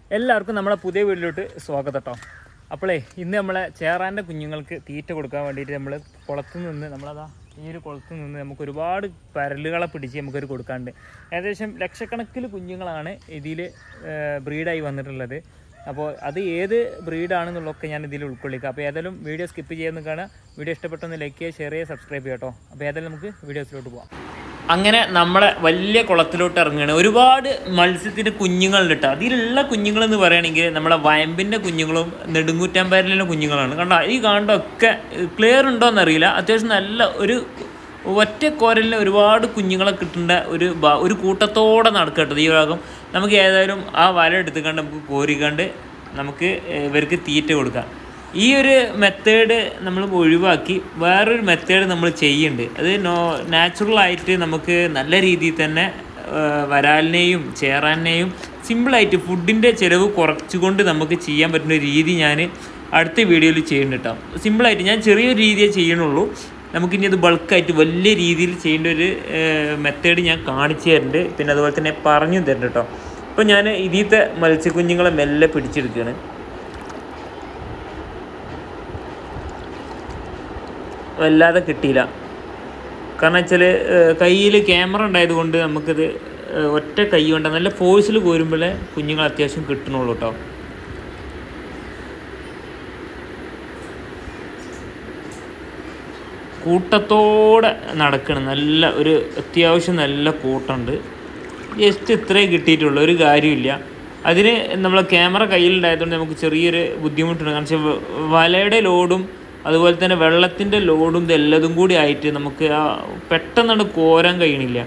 എല്ലാവർക്കും നമ്മളെ പുതിയ വീട്ടിലോട്ട് സ്വാഗതം കേട്ടോ അപ്പോളേ ഇന്ന് നമ്മളെ ചേറാൻ്റെ കുഞ്ഞുങ്ങൾക്ക് തീറ്റ കൊടുക്കാൻ വേണ്ടിയിട്ട് നമ്മൾ കുളത്തു നിന്ന് നമ്മളതാ ഈ ഒരു കുളത്തു നിന്ന് നമുക്ക് ഒരുപാട് പരലുകളെ പിടിച്ച് നമുക്കൊരു കൊടുക്കാണ്ട് ഏകദേശം ലക്ഷക്കണക്കിന് കുഞ്ഞുങ്ങളാണ് ഇതിൽ ബ്രീഡായി വന്നിട്ടുള്ളത് അപ്പോൾ അത് ഏത് ബ്രീഡാണെന്നുള്ളതൊക്കെ ഞാൻ ഇതിൽ ഉൾക്കൊള്ളിക്കുക അപ്പോൾ ഏതായാലും വീഡിയോ സ്കിപ്പ് ചെയ്യുന്ന കാണാം വീഡിയോ ഇഷ്ടപ്പെട്ടൊന്ന് ലൈക്ക് ചെയ്യുക ഷെയർ ചെയ്യുക സബ്സ്ക്രൈബ് ചെയ്യുക കേട്ടോ അപ്പോൾ ഏതായാലും നമുക്ക് വീഡിയോസിലോട്ട് പോകാം അങ്ങനെ നമ്മളെ വലിയ കുളത്തിലോട്ട് ഇറങ്ങുകയാണ് ഒരുപാട് മത്സ്യത്തിൻ്റെ കുഞ്ഞുങ്ങളുണ്ട് കേട്ടോ അതിലുള്ള കുഞ്ഞുങ്ങൾ എന്ന് പറയുകയാണെങ്കിൽ നമ്മളെ വയമ്പിൻ്റെ കുഞ്ഞുങ്ങളും നെടുങ്കൂറ്റാമ്പരലിലെ കുഞ്ഞുങ്ങളാണ് കണ്ടോ ഈ കാണണ്ടൊക്കെ ക്ലിയർ ഉണ്ടോ എന്നറിയില്ല അത്യാവശ്യം നല്ല ഒരു ഒറ്റ കോരലിന് ഒരുപാട് കുഞ്ഞുങ്ങളെ കിട്ടേണ്ട ഒരു ബ- ഒരു കൂട്ടത്തോടെ നടക്കട്ടത് ഈ ഭാഗം നമുക്ക് ഏതായാലും ആ വല എടുത്തുകൊണ്ട് നമുക്ക് കോരിക്കണ്ട് നമുക്ക് ഇവർക്ക് തീറ്റ കൊടുക്കാം ഈ ഒരു മെത്തേഡ് നമ്മൾ ഒഴിവാക്കി വേറൊരു മെത്തേഡ് നമ്മൾ ചെയ്യുന്നുണ്ട് അത് നോ നാച്ചുറലായിട്ട് നമുക്ക് നല്ല രീതിയിൽ തന്നെ ആ, വരാലിനെയും ചേറാനെയും സിമ്പിളായിട്ട് ഫുഡിൻ്റെ ചിലവ് കുറച്ചുകൊണ്ട് നമുക്ക് ചെയ്യാൻ പറ്റുന്ന ഒരു രീതി ഞാൻ അടുത്ത വീഡിയോയിൽ ചെയ്യുന്നുണ്ട് കേട്ടോ സിമ്പിളായിട്ട് ഞാൻ ചെറിയൊരു രീതിയേ ചെയ്യണുള്ളൂ നമുക്കിനി അത് ബൾക്കായിട്ട് വലിയ രീതിയിൽ ചെയ്യേണ്ട ഒരു മെത്തേഡ് ഞാൻ കാണിച്ചു തരുന്നുണ്ട് പിന്നെ അതുപോലെ തന്നെ പറഞ്ഞു തരുന്നുണ്ട് കേട്ടോ അപ്പോൾ ഞാൻ ഇതിലത്തെ മത്സ്യക്കുഞ്ഞുങ്ങളെ മെല്ലെ പിടിച്ചെടുക്കുകയാണ് വല്ലാതെ കിട്ടിയില്ല കാരണം വെച്ചാൽ കയ്യിൽ ക്യാമറ ഉണ്ടായത് കൊണ്ട് നമുക്കിത് ഏഹ്, ഒറ്റ കൈ കൊണ്ട് നല്ല ഫോഴ്സിൽ കോരുമ്പോഴേ കുഞ്ഞുങ്ങൾ അത്യാവശ്യം കിട്ടണുള്ളൂ കേട്ടോ കൂട്ടത്തോടെ നടക്കണം നല്ല ഒരു അത്യാവശ്യം നല്ല കൂട്ടമുണ്ട് ജസ്റ്റ് ഇത്രേ കിട്ടിയിട്ടുള്ളൂ ഒരു കാര്യമില്ല അതിന് നമ്മളെ ക്യാമറ കയ്യിലുണ്ടായതുകൊണ്ട് നമുക്ക് ചെറിയൊരു ബുദ്ധിമുട്ടുണ്ട് കാരണം വെച്ചാൽ വ- വലയുടെ ലോഡും അതുപോലെ തന്നെ വെള്ളത്തിൻ്റെ ലോഡും ഇതെല്ലതും കൂടി ആയിട്ട് നമുക്ക് ആ പെട്ടെന്നാണ് കോരാൻ കഴിയണില്ല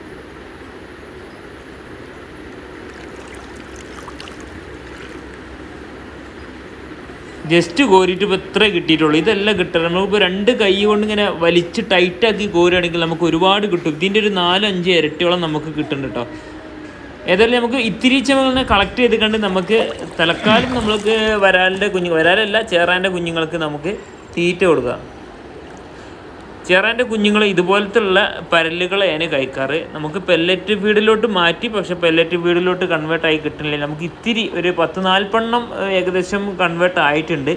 ജസ്റ്റ് കോരിയിട്ട് ഇപ്പോൾ ഇത്രേ കിട്ടിയിട്ടുള്ളൂ ഇതെല്ലാം കിട്ടുക നമ്മളിപ്പോൾ രണ്ട് കൈ കൊണ്ട് ഇങ്ങനെ വലിച്ച് ടൈറ്റാക്കി കോരുകയാണെങ്കിൽ നമുക്ക് ഒരുപാട് കിട്ടും ഇതിൻ്റെ ഒരു നാല് അഞ്ച് ഇരട്ടിയോളം നമുക്ക് കിട്ടുന്നുണ്ട് കേട്ടോ ഏതായാലും നമുക്ക് ഇത്തിരി ചമലിനെ കളക്ട് ചെയ്ത് കണ്ട് നമുക്ക് തലക്കാലം നമ്മൾക്ക് വരാലിൻ്റെ കുഞ്ഞു വരാലല്ല ചേറാൻ്റെ കുഞ്ഞുങ്ങൾക്ക് നമുക്ക് തീറ്റ കൊടുക്കാം ചേറാൻ്റെ കുഞ്ഞുങ്ങൾ ഇതുപോലത്തെ ഉള്ള പരലുകളെയാണ് കഴിക്കാറ് നമുക്ക് പെല്ലറ്റ് ഫീഡിലോട്ട് മാറ്റി പക്ഷെ പെല്ലറ്റ് ഫീഡിലോട്ട് കൺവേർട്ട് ആയി കിട്ടുന്നില്ല നമുക്ക് ഇത്തിരി ഒരു പത്ത് നാൽപ്പെണ്ണം ഏഹ്, ഏകദേശം കൺവേർട്ട് ആയിട്ടുണ്ട്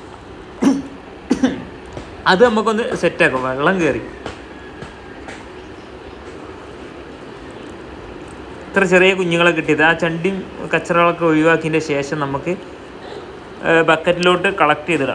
അത് നമുക്കൊന്ന് സെറ്റാക്കാം വെള്ളം കയറി ഇത്ര ചെറിയ കുഞ്ഞുങ്ങളെ കിട്ടിയത് ആ ചണ്ടിയും കച്ചറകളൊക്കെ ഒഴിവാക്കിയതിൻ്റെ ശേഷം നമുക്ക് ഏഹ്, ബക്കറ്റിലോട്ട് കളക്ട് ചെയ്തിടാം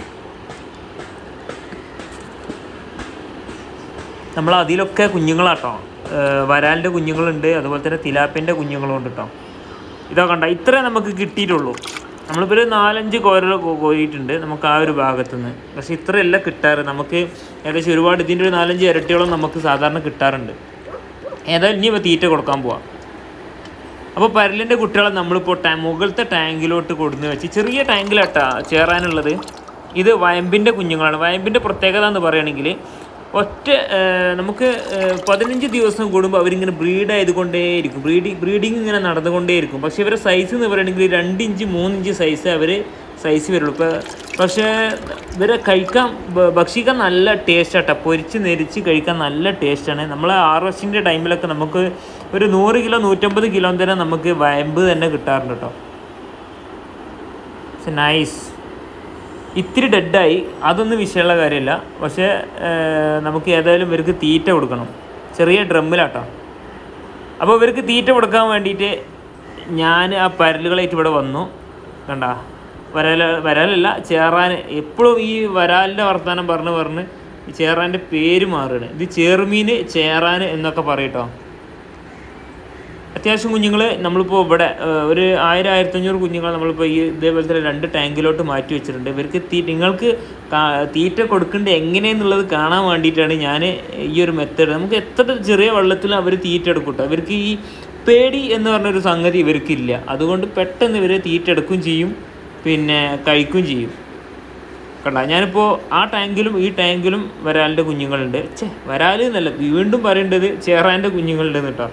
നമ്മൾ അതിലൊക്കെ കുഞ്ഞുങ്ങളാട്ടോ ഏഹ് വരാലിൻ്റെ കുഞ്ഞുങ്ങളുണ്ട് അതുപോലെ തന്നെ തിലാപ്പിൻ്റെ കുഞ്ഞുങ്ങളും ഉണ്ട് കേട്ടോ ഇതാ കണ്ട ഇത്രേ നമുക്ക് കിട്ടിയിട്ടുള്ളൂ നമ്മളിപ്പോൾ ഒരു നാലഞ്ച് കോരൽ കോരിയിട്ടുണ്ട് നമുക്ക് ആ ഒരു ഭാഗത്തുനിന്ന് പക്ഷേ ഇത്രയല്ല കിട്ടാറ് നമുക്ക് ഏകദേശം ഒരുപാട് ഇതിൻ്റെ ഒരു നാലഞ്ച് ഇരട്ടിയോളം നമുക്ക് സാധാരണ കിട്ടാറുണ്ട് ഏതായാലും ഇനി ഇപ്പോൾ തീറ്റ കൊടുക്കാൻ പോവാം അപ്പോൾ പരലിൻ്റെ കുട്ടികളെ നമ്മളിപ്പോൾ ടാ മുകളിലത്തെ ടാങ്കിലോട്ട് കൊടുന്ന് വെച്ച് ചെറിയ ടാങ്കിലാട്ടാ ചേറാനുള്ളത് ഇത് വയമ്പിൻ്റെ കുഞ്ഞുങ്ങളാണ് വയമ്പിൻ്റെ പ്രത്യേകത എന്ന് പറയുകയാണെങ്കിൽ ഒറ്റ ആ, നമുക്ക് ആ, പതിനഞ്ച് ദിവസം കൂടുമ്പോൾ അവരിങ്ങനെ ബ്രീഡ് ആയതുകൊണ്ടേയിരിക്കും ബ്രീഡിങ് ബ്രീഡിങ് ഇങ്ങനെ നടന്നുകൊണ്ടേയിരിക്കും പക്ഷേ ഇവരുടെ സൈസ് എന്ന് പറയുകയാണെങ്കിൽ രണ്ട് ഇഞ്ച് മൂന്ന് ഇഞ്ച് സൈസ് അവർ സൈസ് വരുള്ളൂ ഇപ്പോൾ പക്ഷേ ഇവരെ കഴിക്കാൻ ഭ- ഭക്ഷിക്കാൻ നല്ല ടേസ്റ്റ് ആട്ടോ പൊരിച്ച് നെരിച്ച് കഴിക്കാൻ നല്ല ടേസ്റ്റാണ് നമ്മൾ ഹാർവസ്റ്റിൻ്റെ ടൈമിലൊക്കെ നമുക്ക് ഒരു നൂറ് കിലോ നൂറ്റമ്പത് കിലോ തന്നെ നമുക്ക് വയമ്പ് തന്നെ കിട്ടാറുണ്ട് കേട്ടോ നൈസ് ഇത്തിരി ഡെഡായി അതൊന്നും വിഷയമുള്ള കാര്യമില്ല പക്ഷേ ഏർ, നമുക്ക് ഏതായാലും ഇവർക്ക് തീറ്റ കൊടുക്കണം ചെറിയ ഡ്രമ്മിലാട്ടോ അപ്പോൾ ഇവർക്ക് തീറ്റ കൊടുക്കാൻ വേണ്ടിയിട്ട് ഞാൻ ആ പരലുകളായിട്ട് ഇവിടെ വന്നു കണ്ട വരാല വരാലല്ല ചേറാൻ എപ്പോഴും ഈ വരാലിൻ്റെ വർത്തമാനം പറഞ്ഞ് പറഞ്ഞ് ഈ ചേറാൻ്റെ പേര് മാറുകയാണ് ഇത് ചേർമീൻ ചേറാൻ എന്നൊക്കെ പറയട്ടോ അത്യാവശ്യം കുഞ്ഞുങ്ങൾ നമ്മളിപ്പോൾ ഇവിടെ ഏഹ്, ഒരു ആയിരം ആയിരത്തഞ്ഞൂറ് കുഞ്ഞുങ്ങൾ നമ്മളിപ്പോൾ ഈ ഇതേപോലത്തെ രണ്ട് ടാങ്കിലോട്ട് മാറ്റി വെച്ചിട്ടുണ്ട് ഇവർക്ക് തീ നിങ്ങൾക്ക് കാ- തീറ്റ കൊടുക്കേണ്ടത് എങ്ങനെയെന്നുള്ളത് കാണാൻ വേണ്ടിയിട്ടാണ് ഞാൻ ഈ ഒരു മെത്തേഡ് നമുക്ക് എത്ര ചെറിയ വെള്ളത്തിൽ അവർ തീറ്റ എടുക്കും കേട്ടോ ഇവർക്ക് ഈ പേടി എന്ന് പറഞ്ഞൊരു സംഗതി ഇവർക്കില്ല അതുകൊണ്ട് പെട്ടെന്ന് ഇവർ തീറ്റ എടുക്കുകയും ചെയ്യും പിന്നെ കഴിക്കുകയും ചെയ്യും കണ്ട ഞാനിപ്പോൾ ആ ടാങ്കിലും ഈ ടാങ്കിലും വരാലിൻ്റെ കുഞ്ഞുങ്ങളുണ്ട് ഛേ വരാൽ എന്നല്ല വീണ്ടും പറയേണ്ടത് ചേറാൻ്റെ കുഞ്ഞുങ്ങളുണ്ട് കേട്ടോ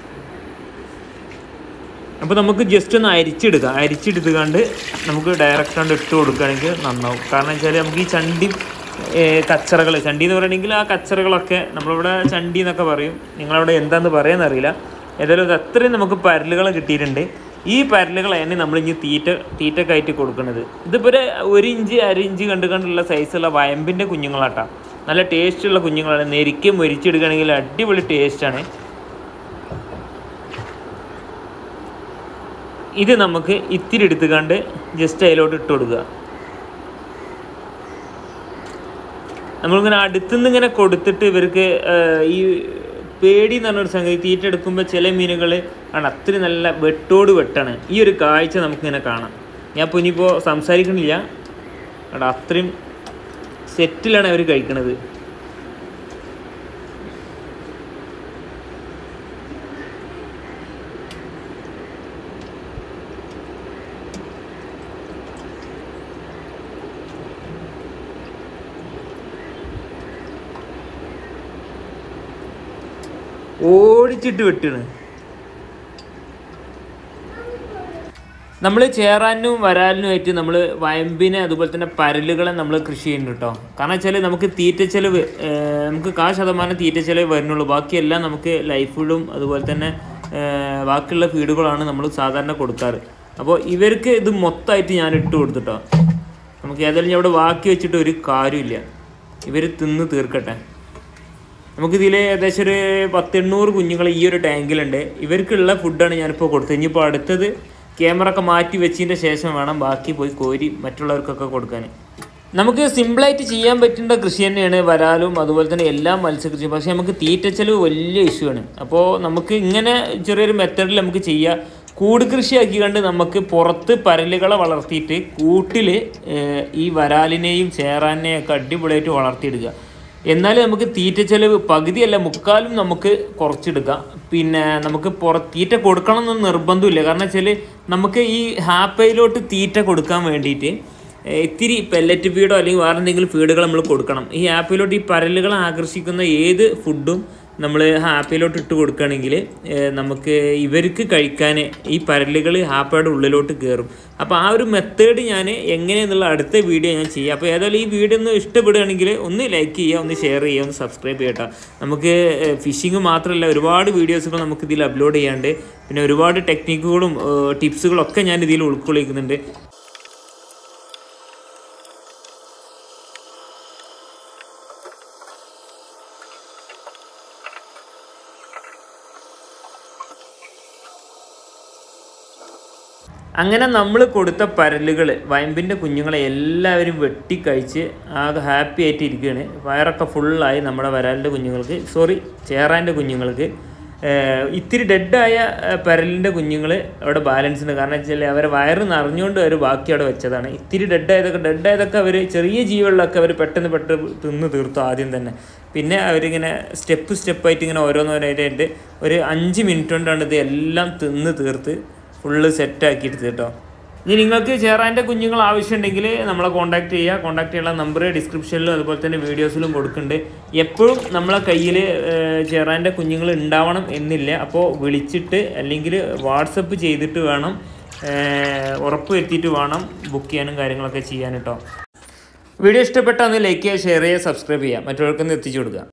അപ്പോൾ നമുക്ക് ജസ്റ്റ് ഒന്ന് അരിച്ചെടുക്കാം അരിച്ചെടുത്തുകൊണ്ട് നമുക്ക് ഡയറക്റ്റ് കൊണ്ട് ഇട്ട് കൊടുക്കുകയാണെങ്കിൽ നന്നാവും കാരണം വെച്ചാൽ നമുക്ക് ഈ ചണ്ടി കച്ചറകൾ ചണ്ടി എന്ന് പറയുകയാണെങ്കിൽ ആ കച്ചറകളൊക്കെ നമ്മളിവിടെ ചണ്ടി എന്നൊക്കെ പറയും നിങ്ങളവിടെ എന്താന്ന് പറയാന്നറിയില്ല ഏതായാലും ഇത് അത്രയും നമുക്ക് പരലുകൾ കിട്ടിയിട്ടുണ്ട് ഈ പരലുകളാണ് നമ്മൾ ഇനി തീറ്റ തീറ്റക്കായിട്ട് കൊടുക്കുന്നത് ഇതിപ്പോൾ ഒരു ഒരു ഇഞ്ച് അര ഇഞ്ച് കണ്ട് കണ്ടുള്ള സൈസുള്ള വയമ്പിൻ്റെ കുഞ്ഞുങ്ങളാട്ടാ നല്ല ടേസ്റ്റുള്ള കുഞ്ഞുങ്ങളാണ് നെരിക്ക് മൊരിച്ചെടുക്കുകയാണെങ്കിൽ അടിപൊളി ടേസ്റ്റാണ് ഇത് നമുക്ക് ഇത്തിരി എടുത്തുകൊണ്ട് ജസ്റ്റ് അതിലോട്ട് ഇട്ട് കൊടുക്കുക നമ്മളിങ്ങനെ അടുത്തുനിന്ന് ഇങ്ങനെ കൊടുത്തിട്ട് ഇവർക്ക് ആഹ്, ഈ പേടി എന്ന് പറഞ്ഞൊരു സംഗതി തീറ്റ എടുക്കുമ്പോൾ ചില മീനുകൾ ആണ് അത്രയും നല്ല വെട്ടോട് വെട്ടാണ് ഈ ഒരു കാഴ്ച നമുക്കിങ്ങനെ കാണാം ഞാൻ ഇപ്പോൾ ഇനിയിപ്പോൾ സംസാരിക്കണില്ല അവിടെ അത്രയും സെറ്റിലാണ് അവർ കഴിക്കണത് ഓടിച്ചിട്ട് വെട്ടാണ് നമ്മൾ ചേറാനും വരാലിനുമായിട്ട് നമ്മൾ വയമ്പിനെ അതുപോലെ തന്നെ പരലുകളെ നമ്മൾ കൃഷി ചെയ്യുന്നുണ്ട് കേട്ടോ കാരണം വെച്ചാൽ നമുക്ക് തീറ്റ ചെലവ് ഏർ, നമുക്ക് കാ ശതമാനം തീറ്റ ചെലവ് വരുന്നുള്ളൂ ബാക്കിയെല്ലാം നമുക്ക് ലൈഫ് ഫുഡും അതുപോലെ തന്നെ ഏർ, ബാക്കിയുള്ള ഫീഡുകളാണ് നമ്മൾ സാധാരണ കൊടുക്കാറ് അപ്പോൾ ഇവർക്ക് ഇത് മൊത്തമായിട്ട് ഞാൻ ഇട്ട് കൊടുത്തിട്ടോ നമുക്ക് ഏതായാലും ഞാൻ ഇവിടെ ബാക്കി വെച്ചിട്ട് ഒരു കാര്യമില്ല ഇവർ തിന്ന് തീർക്കട്ടെ നമുക്കിതിൽ ഏകദേശം ഒരു പത്തെണ്ണൂറ് കുഞ്ഞുങ്ങൾ ഈ ഒരു ടാങ്കിലുണ്ട് ഇവർക്കുള്ള ഫുഡാണ് ഞാനിപ്പോൾ കൊടുത്തത് ഇനിയിപ്പോൾ അടുത്തത് ക്യാമറ ഒക്കെ മാറ്റി വെച്ചതിൻ്റെ ശേഷം വേണം ബാക്കി പോയി കോരി മറ്റുള്ളവർക്കൊക്കെ കൊടുക്കാൻ നമുക്ക് സിമ്പിളായിട്ട് ചെയ്യാൻ പറ്റുന്ന കൃഷി തന്നെയാണ് വരാലും അതുപോലെ തന്നെ എല്ലാ മത്സ്യകൃഷിയും പക്ഷേ നമുക്ക് തീറ്റച്ചെലവ് വലിയ ഇഷ്യൂ ആണ് അപ്പോൾ നമുക്ക് ഇങ്ങനെ ചെറിയൊരു മെത്തഡിൽ നമുക്ക് ചെയ്യാം കൂട് കൃഷിയാക്കി കണ്ട് നമുക്ക് പുറത്ത് പരലുകളെ വളർത്തിയിട്ട് കൂട്ടിൽ ഈ വരാലിനെയും ചേറാനെയും ഒക്കെ അടിപൊളിയായിട്ട് വളർത്തിയെടുക്കുക എന്നാൽ നമുക്ക് തീറ്റ ചെലവ് പകുതിയല്ല മുക്കാലും നമുക്ക് കുറച്ചെടുക്കാം പിന്നെ നമുക്ക് പുറ തീറ്റ കൊടുക്കണം എന്ന് നിർബന്ധമില്ല കാരണം വെച്ചാൽ നമുക്ക് ഈ ഹാപ്പയിലോട്ട് തീറ്റ കൊടുക്കാൻ വേണ്ടിയിട്ട് ഏഹ് ഇത്തിരി പെല്ലറ്റ് ഫീഡോ അല്ലെങ്കിൽ വേറെ എന്തെങ്കിലും ഫീഡുകൾ നമ്മൾ കൊടുക്കണം ഈ ആപ്പിലോട്ട് ഈ പരലുകളെ ആകർഷിക്കുന്ന ഏത് ഫുഡും നമ്മൾ ആപ്പിലോട്ട് ഇട്ട് കൊടുക്കുകയാണെങ്കിൽ ഏഹ് നമുക്ക് ഇവർക്ക് കഴിക്കാൻ ഈ പരലുകൾ ആപ്പയുടെ ഉള്ളിലോട്ട് കയറും അപ്പോൾ ആ ഒരു മെത്തേഡ് ഞാൻ എങ്ങനെയെന്നുള്ള അടുത്ത വീഡിയോ ഞാൻ ചെയ്യാം അപ്പോൾ ഏതായാലും ഈ വീഡിയോ ഒന്ന് ഇഷ്ടപ്പെടുകയാണെങ്കിൽ ഒന്ന് ലൈക്ക് ചെയ്യുക ഒന്ന് ഷെയർ ചെയ്യുക ഒന്ന് സബ്സ്ക്രൈബ് ചെയ്യട്ടോ നമുക്ക് ഫിഷിങ് മാത്രമല്ല ഒരുപാട് വീഡിയോസുകൾ നമുക്ക് ഇതിൽ അപ്ലോഡ് ചെയ്യാണ്ട് പിന്നെ ഒരുപാട് ടെക്നിക്കുകളും ടിപ്സുകളും ഒക്കെ ഞാൻ ഇതിൽ ഉൾക്കൊള്ളിക്കുന്നുണ്ട് അങ്ങനെ നമ്മൾ കൊടുത്ത പരലുകൾ വയമ്പിൻ്റെ കുഞ്ഞുങ്ങളെ എല്ലാവരും വെട്ടിക്കഴിച്ച് ആകെ ഹാപ്പി ആയിട്ട് ഇരിക്കുകയാണ് വയറൊക്കെ ഫുള്ളായി നമ്മുടെ വരാലിൻ്റെ കുഞ്ഞുങ്ങൾക്ക് സോറി ചേറാൻ്റെ കുഞ്ഞുങ്ങൾക്ക് ഏഹ് ഇത്തിരി ഡെഡായ പരലിൻ്റെ കുഞ്ഞുങ്ങൾ അവിടെ ബാലൻസ് ഉണ്ട് കാരണം വെച്ചാൽ അവരെ വയറ് നിറഞ്ഞുകൊണ്ട് അവർ ബാക്കി അവിടെ വെച്ചതാണ് ഇത്തിരി ഡെഡായതൊക്കെ ഡെഡായതൊക്കെ അവർ ചെറിയ ജീവികളിലൊക്കെ അവർ പെട്ടെന്ന് പെട്ടെന്ന് തിന്ന് തീർത്തു ആദ്യം തന്നെ പിന്നെ അവരിങ്ങനെ സ്റ്റെപ്പ് സ്റ്റെപ്പായിട്ട് ഇങ്ങനെ ഓരോന്നോരായിട്ട് ഒരു അഞ്ച് മിനിറ്റ് കൊണ്ടാണ് ഇത് എല്ലാം തിന്ന് തീർത്ത് ഫുള്ള് സെറ്റാക്കി എടുത്ത് കേട്ടോ ഇനി നിങ്ങൾക്ക് ചേറാൻ്റെ കുഞ്ഞുങ്ങൾ ആവശ്യമുണ്ടെങ്കിൽ നമ്മളെ കോൺടാക്ട് ചെയ്യുക കോൺടാക്ട് ചെയ്യാനുള്ള നമ്പർ ഡിസ്ക്രിപ്ഷനിലും അതുപോലെ തന്നെ വീഡിയോസിലും കൊടുക്കുന്നുണ്ട് എപ്പോഴും നമ്മളെ കയ്യിൽ ചേറാൻ്റെ കുഞ്ഞുങ്ങൾ ഉണ്ടാവണം എന്നില്ല അപ്പോൾ വിളിച്ചിട്ട് അല്ലെങ്കിൽ വാട്സപ്പ് ചെയ്തിട്ട് വേണം ഏഹ്, ഉറപ്പ് വരുത്തിയിട്ട് വേണം ബുക്ക് ചെയ്യാനും കാര്യങ്ങളൊക്കെ ചെയ്യാൻ കേട്ടോ വീഡിയോ ഇഷ്ടപ്പെട്ടാൽ ഒന്ന് ലൈക്ക് ചെയ്യുക ഷെയർ ചെയ്യുക സബ്സ്ക്രൈബ് ചെയ്യുക മറ്റുള്ളവർക്കൊന്ന് എത്തിച്ചു കൊടുക്കുക